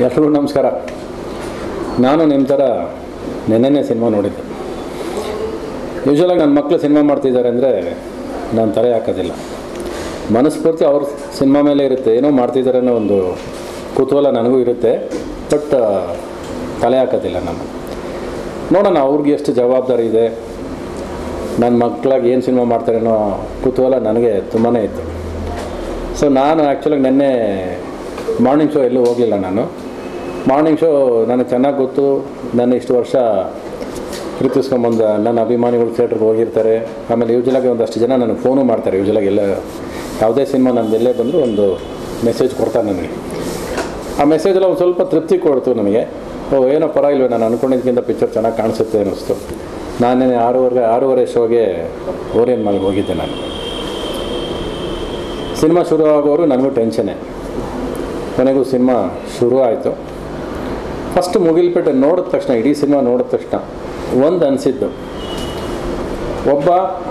ಎಲ್ರಿಗೂ ನಮಸ್ಕಾರ ನಾನು ನಿಮ್ಮ ಥರ ನೆನ್ನೆನೇ ಸಿನಿಮಾ ನೋಡಿದ್ದೆ ಯೂಶ್ವಲಾಗಿ ನನ್ನ ಮಕ್ಕಳು ಸಿನಿಮಾ ಮಾಡ್ತಿದ್ದಾರೆ ಅಂದರೆ ನಾನು ತಲೆ ಹಾಕೋದಿಲ್ಲ ಮನಸ್ಫೂರ್ತಿ ಅವ್ರ ಸಿನಿಮಾ ಮೇಲೆ ಇರುತ್ತೆ ಏನೋ ಮಾಡ್ತಿದ್ದಾರೆ ಅನ್ನೋ ಒಂದು ಕುತೂಹಲ ನನಗೂ ಇರುತ್ತೆ ಬಟ್ ತಲೆ ಹಾಕೋದಿಲ್ಲ ನಾನು ನೋಡೋಣ ಅವ್ರಿಗೆ ಎಷ್ಟು ಜವಾಬ್ದಾರಿ ಇದೆ ನನ್ನ ಮಕ್ಕಳಾಗಿ ಏನು ಸಿನಿಮಾ ಮಾಡ್ತಾರೆ ಅನ್ನೋ ಕುತೂಹಲ ನನಗೆ ತುಂಬಾ ಇತ್ತು ಸೊ ನಾನು ಆ್ಯಕ್ಚುಲಾಗಿ ನಿನ್ನೆ ಮಾರ್ನಿಂಗ್ ಶೋ ಎಲ್ಲೂ ಹೋಗಲಿಲ್ಲ ನಾನು ಮಾರ್ನಿಂಗ್ ಶೋ ನನಗೆ ಚೆನ್ನಾಗಿ ಗೊತ್ತು ನನ್ನ ಇಷ್ಟು ವರ್ಷ ಪ್ರೀತಿಸ್ಕೊಂಬಂದ ನನ್ನ ಅಭಿಮಾನಿಗಳು ಥಿಯೇಟ್ರಿಗೆ ಹೋಗಿರ್ತಾರೆ ಆಮೇಲೆ ಯೂಶ್ವಲಾಗಿ ಒಂದಷ್ಟು ಜನ ನನಗೆ ಫೋನು ಮಾಡ್ತಾರೆ ಯೂಶ್ವಲಾಗಿ ಎಲ್ಲ ಯಾವುದೇ ಸಿನಿಮಾ ನಂದು ಎಲ್ಲೇ ಬಂದರೂ ಒಂದು ಮೆಸೇಜ್ ಕೊಡ್ತಾರೆ ನನಗೆ ಆ ಮೆಸೇಜೆಲ್ಲ ಒಂದು ಸ್ವಲ್ಪ ತೃಪ್ತಿ ಕೊಡ್ತು ನನಗೆ ಓ ಏನೋ ಪರವಾಗಿಲ್ವೇ ನಾನು ಅಂದ್ಕೊಂಡಿದ್ದಕ್ಕಿಂತ ಪಿಕ್ಚರ್ ಚೆನ್ನಾಗಿ ಕಾಣಿಸುತ್ತೆ ಅನ್ನಿಸ್ತು ನಾನೇ ಆರೂವರೆಗೆ ಆರೂವರೆ ಶೋಗೆ ಓರಿಯನ್ ಮಾಲ್ಗೆ ಹೋಗಿದ್ದೆ ನಾನು ಸಿನಿಮಾ ಶುರು ಆಗೋರು ನನಗೂ ಟೆನ್ಷನ್ನೇ ಕೊನೆಗೂ ಸಿನಿಮಾ ಶುರು ಆಯಿತು ಫಸ್ಟ್ ಮುಗಿಲ್ಪೇಟೆ ನೋಡಿದ ತಕ್ಷಣ ಇಡೀ ಸಿನಿಮಾ ನೋಡಿದ ತಕ್ಷಣ ಒಂದು ಅನಿಸಿದ್ದು ಒಬ್ಬ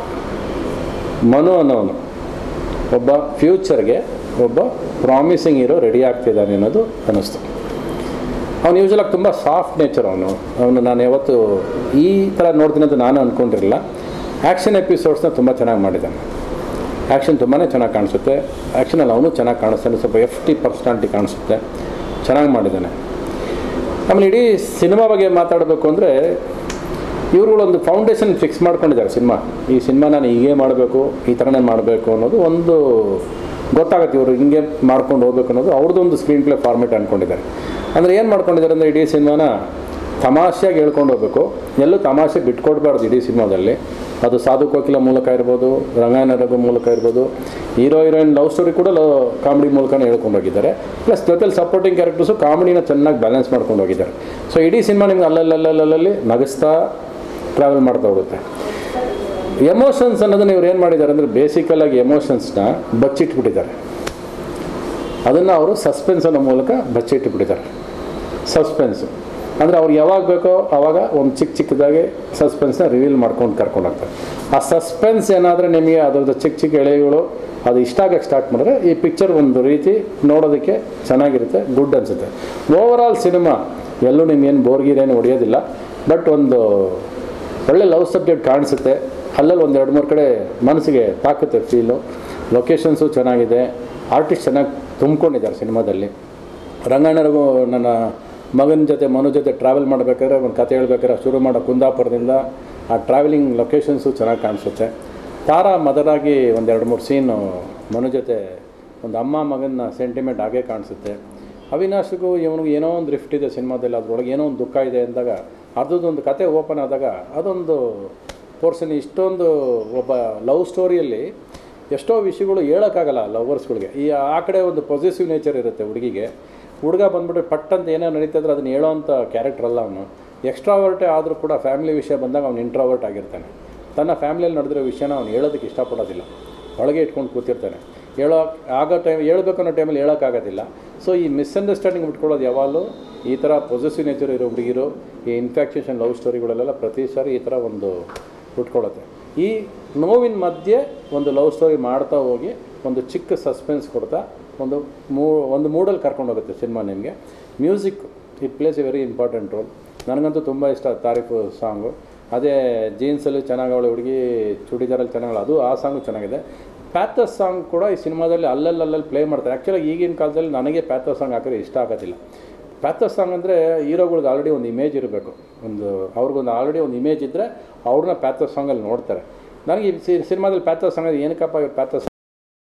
ಮನು ಅನ್ನೋನು ಒಬ್ಬ ಫ್ಯೂಚರ್ಗೆ ಒಬ್ಬ ಪ್ರಾಮಿಸಿಂಗ್ ಹೀರೋ ರೆಡಿ ಆಗ್ತಿದ್ದಾನೆ ಅನ್ನೋದು ಅನ್ನಿಸ್ತು ಅವನು ಯೂಶ್ವಲಾಗಿ ತುಂಬ ಸಾಫ್ಟ್ ನೇಚರ್ ಅವನು ಅವನು ನಾನು ಯಾವತ್ತು ಈ ಥರ ನೋಡ್ತೀನಿ ಅಂತ ನಾನು ಅಂದ್ಕೊಂಡಿರಲಿಲ್ಲ ಆ್ಯಕ್ಷನ್ ಎಪಿಸೋಡ್ಸ್ನ ತುಂಬ ಚೆನ್ನಾಗಿ ಮಾಡಿದ್ದಾನೆ ಆ್ಯಕ್ಷನ್ ತುಂಬಾ ಚೆನ್ನಾಗಿ ಕಾಣಿಸುತ್ತೆ ಆ್ಯಕ್ಷನಲ್ಲಿ ಅವನು ಚೆನ್ನಾಗಿ ಕಾಣಿಸ್ತಾನೆ ಸ್ವಲ್ಪ ಎಫ್ ಟಿ ಪರ್ಸ್ನಾಲಿಟಿ ಕಾಣಿಸುತ್ತೆ ಚೆನ್ನಾಗಿ ಮಾಡಿದ್ದಾನೆ ಆಮೇಲೆ ಇಡೀ ಸಿನಿಮಾ ಬಗ್ಗೆ ಮಾತಾಡಬೇಕು ಅಂದರೆ ಇವ್ರುಗಳೊಂದು ಫೌಂಡೇಶನ್ ಫಿಕ್ಸ್ ಮಾಡ್ಕೊಂಡಿದ್ದಾರೆ ಸಿನಿಮಾ ಈ ಸಿನಿಮಾ ನಾನು ಹೀಗೆ ಮಾಡಬೇಕು ಈ ಥರನೇ ಮಾಡಬೇಕು ಅನ್ನೋದು ಒಂದು ಗೊತ್ತಾಗುತ್ತೆ ಇವರು ಹಿಂಗೆ ಮಾಡ್ಕೊಂಡು ಹೋಗ್ಬೇಕು ಅನ್ನೋದು ಅವ್ರದ್ದೊಂದು ಸ್ಕ್ರೀನ್ ಪ್ಲೇ ಫಾರ್ಮೇಟ್ ಅಂದ್ಕೊಂಡಿದ್ದಾರೆ ಅಂದರೆ ಏನು ಮಾಡ್ಕೊಂಡಿದ್ದಾರೆ ಅಂದರೆ ಇಡೀ ಸಿನಿಮಾನ ತಮಾಷೆಯಾಗಿ ಹೇಳ್ಕೊಂಡು ಹೋಗ್ಬೇಕು ಎಲ್ಲೂ ತಮಾಷೆ ಬಿಟ್ಕೊಡ್ಬಾರ್ದು ಇಡೀ ಸಿನಿಮಾದಲ್ಲಿ ಅದು ಸಾಧು ಕೋಕಿಲ ಮೂಲಕ ಇರ್ಬೋದು ರಂಗಾಯಣ ರಘು ಮೂಲಕ ಇರ್ಬೋದು ಹೀರೋ ಹೀರೋಯಿನ್ ಲವ್ ಸ್ಟೋರಿ ಕೂಡ ಲವ್ ಕಾಮಿಡಿ ಮೂಲಕನೇ ಹೇಳ್ಕೊಂಡು ಹೋಗಿದ್ದಾರೆ ಪ್ಲಸ್ ಜೊತೆಲಿ ಸಪೋರ್ಟಿಂಗ್ ಕ್ಯಾರೆಕ್ಟರ್ಸು ಕಾಮಿಡಿನ ಚೆನ್ನಾಗಿ ಬ್ಯಾಲೆನ್ಸ್ ಮಾಡ್ಕೊಂಡು ಹೋಗಿದ್ದಾರೆ ಸೊ ಇಡೀ ಸಿನಿಮಾ ನಿಮ್ಗೆ ಅಲ್ಲಲ್ಲಲ್ಲಲ್ಲಿ ನಗಿಸ್ತಾ ಟ್ರಾವೆಲ್ ಮಾಡ್ತಾ ಹೋಗುತ್ತೆ ಎಮೋಷನ್ಸ್ ಅನ್ನೋದನ್ನ ಇವ್ರು ಏನು ಮಾಡಿದ್ದಾರೆ ಅಂದರೆ ಬೇಸಿಕಲಾಗಿ ಎಮೋಷನ್ಸ್ನ ಬಚ್ಚಿಟ್ಬಿಟ್ಟಿದ್ದಾರೆ ಅದನ್ನು ಅವರು ಸಸ್ಪೆನ್ಸ್ ಅನ್ನೋ ಮೂಲಕ ಬಚ್ಚಿಟ್ಬಿಟ್ಟಿದ್ದಾರೆ ಸಸ್ಪೆನ್ಸು ಅಂದರೆ ಅವ್ರು ಯಾವಾಗ ಬೇಕೋ ಆವಾಗ ಒಂದು ಚಿಕ್ಕ ಚಿಕ್ಕದಾಗಿ ಸಸ್ಪೆನ್ಸ್ನ ರಿವೀಲ್ ಮಾಡ್ಕೊಂಡು ಕರ್ಕೊಂಡು ಹೋಗ್ತಾರೆ ಆ ಸಸ್ಪೆನ್ಸ್ ಏನಾದರೆ ನಿಮಗೆ ಅದರದ್ದು ಚಿಕ್ಕ ಚಿಕ್ಕ ಎಳೆಗಳು ಅದು ಇಷ್ಟ ಆಗಕ್ಕೆ ಸ್ಟಾರ್ಟ್ ಮಾಡಿದ್ರೆ ಈ ಪಿಕ್ಚರ್ ಒಂದು ರೀತಿ ನೋಡೋದಕ್ಕೆ ಚೆನ್ನಾಗಿರುತ್ತೆ ಗುಡ್ ಅನಿಸುತ್ತೆ ಓವರ್ ಆಲ್ ಸಿನಿಮಾ ಎಲ್ಲೂ ನಿಮ್ಗೇನು ಬೋರ್ಗೀರೇನು ಹೊಡೆಯೋದಿಲ್ಲ ಬಟ್ ಒಂದು ಒಳ್ಳೆ ಲವ್ ಸಬ್ಜೆಕ್ಟ್ ಕಾಣಿಸುತ್ತೆ ಅಲ್ಲಲ್ಲಿ ಒಂದು ಎರಡು ಮೂರು ಕಡೆ ಮನಸ್ಸಿಗೆ ತಾಕುತ್ತೆ ಫೀಲು ಲೊಕೇಶನ್ಸು ಚೆನ್ನಾಗಿದೆ ಆರ್ಟಿಸ್ಟ್ ಚೆನ್ನಾಗಿ ತುಂಬಿಕೊಂಡಿದ್ದಾರೆ ಸಿನಿಮಾದಲ್ಲಿ ರಂಗಾಯಣರಿಗೂ ನನ್ನ ಮಗನ ಜೊತೆ ಮನು ಜೊತೆ ಟ್ರಾವೆಲ್ ಮಾಡಬೇಕಾದ್ರೆ ಒಂದು ಕತೆ ಹೇಳ್ಬೇಕಾದ್ರೆ ಶುರು ಮಾಡೋ ಕುಂದಾಪುರದಿಂದ ಆ ಟ್ರಾವೆಲಿಂಗ್ ಲೊಕೇಶನ್ಸು ಚೆನ್ನಾಗಿ ಕಾಣಿಸುತ್ತೆ ತಾರಾ ಮದರಾಗಿ ಒಂದು ಎರಡು ಮೂರು ಸೀನು ಮನು ಜೊತೆ ಒಂದು ಅಮ್ಮ ಮಗನ ಸೆಂಟಿಮೆಂಟ್ ಹಾಗೇ ಕಾಣಿಸುತ್ತೆ ಅವಿನಾಶ್ಗೂ ಇವನಿಗೆ ಏನೋ ಒಂದು ರಿಫ್ಟ್ ಇದೆ ಸಿನಿಮಾದಲ್ಲಿ ಅದ್ರೊಳಗೆ ಏನೋ ಒಂದು ದುಃಖ ಇದೆ ಅಂದಾಗ ಅರ್ಧದೊಂದು ಕತೆ ಓಪನ್ ಆದಾಗ ಅದೊಂದು ಪೋರ್ಷನ್ ಇಷ್ಟೊಂದು ಒಬ್ಬ ಲವ್ ಸ್ಟೋರಿಯಲ್ಲಿ ಎಷ್ಟೋ ವಿಷಯಗಳು ಹೇಳೋಕ್ಕಾಗಲ್ಲ ಲವರ್ಸ್ಗಳಿಗೆ ಈ ಆ ಕಡೆ ಒಂದು ಪೊಸಿಟಿವ್ ನೇಚರ್ ಇರುತ್ತೆ ಹುಡುಗಿಗೆ ಹುಡುಗ ಬಂದ್ಬಿಟ್ಟು ಪಟ್ ಅಂತ ಏನೋ ನಡೀತಿದ್ರೆ ಅದನ್ನು ಹೇಳೋವಂಥ ಕ್ಯಾರೆಕ್ಟರ್ ಅಲ್ಲ ಅವನು ಎಕ್ಸ್ಟ್ರಾವರ್ಟೇ ಆದರೂ ಕೂಡ ಫ್ಯಾಮಿಲಿ ವಿಷಯ ಬಂದಾಗ ಅವ್ನು ಇಂಟ್ರಾವರ್ಟ್ ಆಗಿರ್ತಾನೆ ತನ್ನ ಫ್ಯಾಮಿಲಿಯಲ್ಲಿ ನಡೆದಿರೋ ವಿಷಯನ ಅವ್ನು ಹೇಳೋದಕ್ಕೆ ಇಷ್ಟಪಡೋದಿಲ್ಲ ಒಳಗೆ ಇಟ್ಕೊಂಡು ಕೂತಿರ್ತಾನೆ ಹೇಳೋ ಆಗೋ ಟೈಮ್ ಹೇಳ್ಬೇಕು ಅನ್ನೋ ಟೈಮಲ್ಲಿ ಹೇಳೋಕ್ಕಾಗೋದಿಲ್ಲ ಸೊ ಈ ಮಿಸ್ಅಂಡರ್ಸ್ಟ್ಯಾಂಡಿಂಗ್ ಬಿಟ್ಕೊಳ್ಳೋದು ಯಾವಾಗಲೂ ಈ ಥರ ಪೊಸಿಟಿವ್ ನೇಚರ್ ಇರೋ ಹುಡುಗಿರು ಈ ಇನ್ಫ್ಯಾಕ್ಷನ್ ಲವ್ ಸ್ಟೋರಿಗಳಲ್ಲೆಲ್ಲ ಪ್ರತಿ ಸಾರಿ ಈ ಥರ ಒಂದು ಹುಟ್ಕೊಳ್ಳುತ್ತೆ ಈ ನೋವಿನ ಮಧ್ಯೆ ಒಂದು ಲವ್ ಸ್ಟೋರಿ ಮಾಡ್ತಾ ಹೋಗಿ ಒಂದು ಚಿಕ್ಕ ಸಸ್ಪೆನ್ಸ್ ಕೊಡ್ತಾ ಒಂದು ಮೂ ಒಂದು ಮೂಡಲ್ಲಿ ಕರ್ಕೊಂಡು ಹೋಗುತ್ತೆ ಸಿನಿಮಾ ನಿಮಗೆ music it plays a very important role ನನಗಂತೂ ತುಂಬ ಇಷ್ಟ ತಾರೀಫು ಸಾಂಗು ಅದೇ ಜೀನ್ಸಲ್ಲಿ ಚೆನ್ನಾಗವಳೆ ಹುಡುಗಿ ಚೂಡಿದಾರಲ್ಲಿ ಚೆನ್ನಾಗವಳೆ ಅದು ಆ ಸಾಂಗು ಚೆನ್ನಾಗಿದೆ ಪ್ಯಾಥಸ್ ಸಾಂಗ್ ಕೂಡ ಈ ಸಿನಿಮಾದಲ್ಲಿ ಅಲ್ಲಲ್ಲಿ ಅಲ್ಲಲ್ಲಿ ಪ್ಲೇ ಮಾಡ್ತಾರೆ ಆ್ಯಕ್ಚುಲಾಗಿ ಈಗಿನ ಕಾಲದಲ್ಲಿ ನನಗೆ ಪ್ಯಾಥಸ್ ಸಾಂಗ್ ಹಾಕಿದ್ರೆ ಇಷ್ಟ ಆಗೋದಿಲ್ಲ ಪ್ಯಾಥಸ್ ಸಾಂಗ್ ಅಂದರೆ ಹೀರೋಗಳ್ಗೆ ಆಲ್ರೆಡಿ ಒಂದು ಇಮೇಜ್ ಇರಬೇಕು ಒಂದು ಅವ್ರಿಗೊಂದು ಆಲ್ರೆಡಿ ಒಂದು ಇಮೇಜ್ ಇದ್ದರೆ ಅವ್ರನ್ನ ಪ್ಯಾಥಸ್ ಸಾಂಗಲ್ಲಿ ನೋಡ್ತಾರೆ ನನಗೆ ಈ ಸಿ ಸಿನಿಮಾದಲ್ಲಿ ಪ್ಯಾಥಸ್ ಸಾಂಗ್ ಏನಕ್ಕಪ್ಪ ಪ್ಯಾಥಸ್